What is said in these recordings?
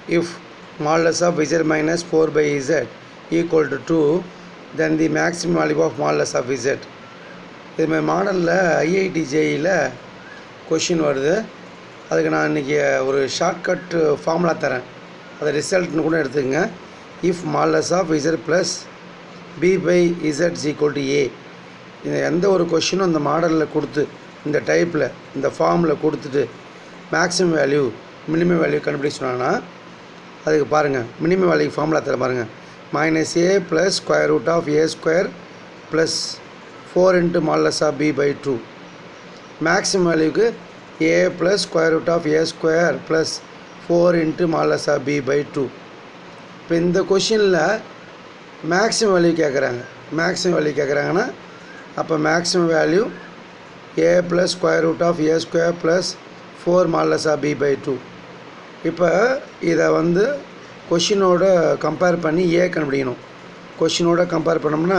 if modulus of z minus 4 by z equal to 2 then the maximum value of modulus of z இது மாதிரி மாடலில் IIT ஜேஇயில் question வருது அதுக்கு நான் இன்றைக்கி ஒரு ஷார்ட்கட் ஃபார்முலா தரேன் அதை ரிசல்ட்னு கூட எடுத்துக்கங்க if modulus of Z plus B by Z equal to A இந்த எந்த ஒரு கொஷினும் இந்த மாடலில் கொடுத்து இந்த டைப்பில் இந்த ஃபார்மில் கொடுத்துட்டு மேக்ஸிமம் வேல்யூ மினிமம் வேல்யூ கண்டுபிடிக்க சொன்னாங்கன்னா அதுக்கு பாருங்கள் மினிமம் வேல்யூ ஃபார்முலா தர பாருங்கள் minus A plus square root of A square plus four into modulus of B by two maximum வேல்யூக்கு A plus square root of A square plus four into modulus of B by two இப்போ இந்த கொஷினில் maximum value கேட்குறாங்க maximum value கேட்குறாங்கன்னா அப்போ maximum value A plus square root of A square plus four modulus of B by two இப்போ இதை வந்து கொஷினோட compare பண்ணி ஏ கண்டுபிடிக்கணும் கொஷினோட கம்பேர் பண்ணோம்னா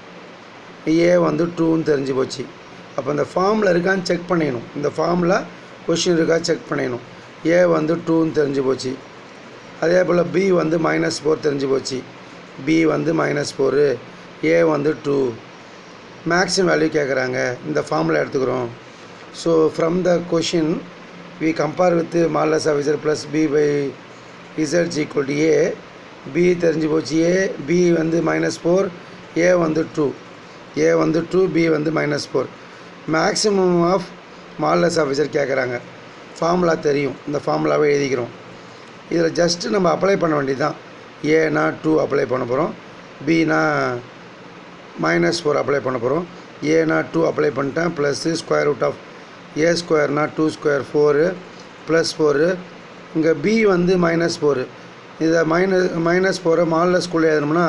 ஏ வந்து டூன்னு தெரிஞ்சு போச்சு அப்போ இந்த ஃபார்மில் இருக்கான்னு செக் பண்ணிடணும் இந்த ஃபார்மில் கொஷின் இருக்கா செக் பண்ணிடணும் ஏ வந்து டூன்னு தெரிஞ்சு போச்சு அதே போல் பி வந்து மைனஸ் ஃபோர் தெரிஞ்சு போச்சு பி வந்து மைனஸ் ஃபோரு ஏ வந்து டூ மேக்ஸிமம் வேல்யூ கேட்குறாங்க இந்த ஃபார்மில் எடுத்துக்கிறோம் so from the question we compare with modulus of Z plus B by Z equal to A B தெரிஞ்சு போச்சு ஏ பி வந்து மைனஸ் ஃபோர் ஏ வந்து டூ ஏ வந்து டூ பி வந்து minus four maximum of modulus of Z கேட்குறாங்க formula தெரியும் இந்த ஃபார்முலாவை எழுதிக்கிறோம் இதில் ஜஸ்ட்டு நம்ம அப்ளை பண்ண வேண்டியது தான் ஏனா டூ அப்ளை பண்ண போகிறோம் பினா மைனஸ் ஃபோர் அப்ளை பண்ண போகிறோம் ஏனா டூ அப்ளை பண்ணிட்டேன் plus square root of A ஸ்கொயர்னா two square four plus four இங்கே பி வந்து மைனஸ் ஃபோரு இதை மைனஸ் மைனஸ் ஃபோரை மால்லஸ்குள்ளே எழுதணும்னா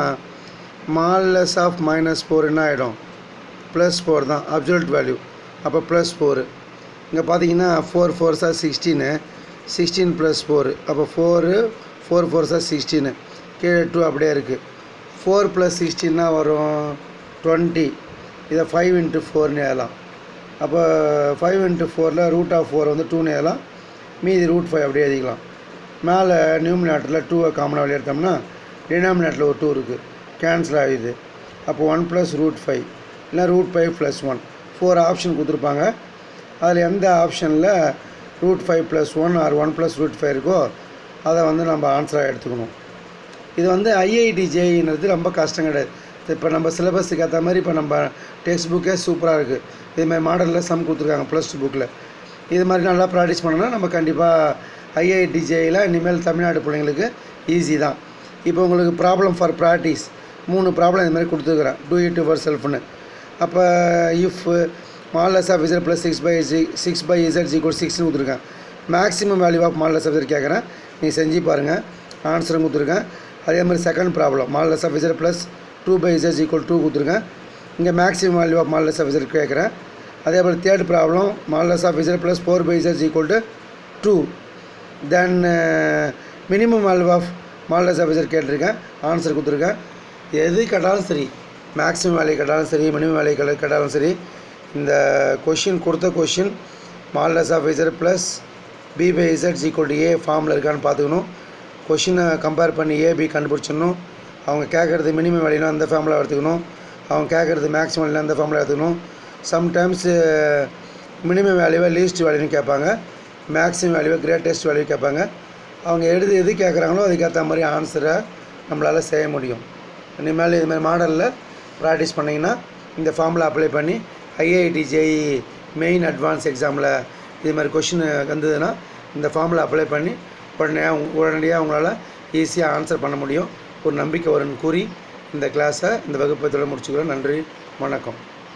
மால்லஸ் ஆஃப் மைனஸ் ஃபோர் என்ன ஆகிடும் ப்ளஸ் ஃபோர் தான் அப்சல்ட் வேல்யூ அப்போ ப்ளஸ் ஃபோரு இங்கே பார்த்தீங்கன்னா ஃபோர் ஃபோர் சார் சிக்ஸ்டீனு சிக்ஸ்டீன் ப்ளஸ் ஃபோரு அப்போ ஃபோரு ஃபோர் ஃபோர் சார் சிக்ஸ்டீனு கீழே டூ அப்படியே இருக்குது ஃபோர் ப்ளஸ் சிக்ஸ்டீன்னா வரும் டுவெண்ட்டி இதை ஃபைவ் இன்ட்டு ஃபோர்னு எழுதலாம் அப்போ ஃபைவ் இன்ட்டு ஃபோரில் ரூட் ஆஃப் ஃபோர் வந்து டூன்னு எழுதலாம் மீதி ரூட் ஃபைவ் அப்படியே எழுதிக்கலாம் மேலே நியூமினேட்டரில் டூவை காமனாக வெளியே எடுத்தோம்னா டினாமினேட்டரில் ஒரு டூ இருக்குது கேன்சல் ஆகுது அப்போ ஒன் ப்ளஸ் ரூட் ஃபைவ் இல்லை root five plus one four option கொடுத்துருப்பாங்க அதில் எந்த ஆப்ஷனில் root five plus one or one plus root five இருக்கோ அதை வந்து நம்ம ஆன்சராக எடுத்துக்கணும் இது வந்து ஐஐடி ஜேஇன்றது ரொம்ப கஷ்டம் கிடையாது இப்போ நம்ம சிலபஸுக்கு ஏற்ற மாதிரி இப்போ நம்ம டெக்ஸ்ட் புக்கே சூப்பராக இருக்குது இதுமாதிரி மாடலில் சம் கொடுத்துருக்காங்க ப்ளஸ் டூ புக்கில் இது மாதிரி நல்லா ப்ராக்டிஸ் பண்ணோன்னா நம்ம கண்டிப்பாக ஐஐடி ஜேயில் இனிமேல் தமிழ்நாடு பிள்ளைங்களுக்கு ஈஸி தான் இப்போ உங்களுக்கு ப்ராப்ளம் ஃபார் ப்ராக்டிஸ் மூணு ப்ராப்ளம் இது மாதிரி கொடுத்துருக்குறேன் டூ இட் யுவர் செல்ஃப்னு அப்போ if modulus of Z plus six by six by Z equal சிக்ஸ்னு கொடுத்துருக்கேன் maximum value of modulus of z கேட்குறேன் நீங்கள் செஞ்சு பாருங்கள் ஆன்சரும் கொடுத்துருக்கேன் அதே மாதிரி second problem modulus of Z plus two by Z equal two கொடுத்துருக்கேன் இங்கே maximum value of modulus of z கேட்குறேன் அதே போல் third problem modulus of Z plus four by Z equal to two then minimum value of modulus of Z கேட்டிருக்கேன் answer கொடுத்துருக்கேன் எது கேட்டாலும் சரி மேக்ஸிமம் வேல்யூ கேட்டாலும் சரி மினிமம் வேல்யூ கேட்ட கேட்டாலும் சரி இந்த கொஷின் கொடுத்த question modulus of Z plus B by Z equal to a ஃபார்மில் இருக்கான்னு பார்த்துக்கணும் கொஷினை கம்பேர் பண்ணி ஏபி கண்டுபிடிச்சிடணும் அவங்க கேட்குறது மினிமம் வேல்யூனா அந்த ஃபார்மில் எடுத்துக்கணும் அவங்க கேட்குறது மேக்ஸிமம் வேல்யூனா அந்த ஃபார்மில் எடுத்துக்கணும் சம்டைம்ஸ் மினிமம் வேல்யூவை லீஸ்ட் வேல்யூன்னு கேட்பாங்க மேக்ஸிமம் வேல்யூவை கிரேட்டஸ்ட் வேல்யூ கேட்பாங்க அவங்க எழுதி எது கேட்குறாங்களோ அதுக்கேற்ற மாதிரி ஆன்சரை நம்மளால் செய்ய முடியும் இனிமேல் இது மாதிரி மாடலில் ப்ராக்டிஸ் பண்ணிங்கன்னா இந்த ஃபார்மில் அப்ளை பண்ணி ஐஐடி ஜேஇ மெயின் அட்வான்ஸ் எக்ஸாமில் இது மாதிரி கொஷின் வந்ததுன்னா இந்த ஃபார்மில் அப்ளை பண்ணி உடனே உடனடியாக அவங்களால ஈஸியாக ஆன்சர் பண்ண முடியும் ஒரு நம்பிக்கை வரும்னு கூறி இந்த கிளாஸை இந்த வகுப்பை முடிச்சுக்கிறோம் நன்றி வணக்கம்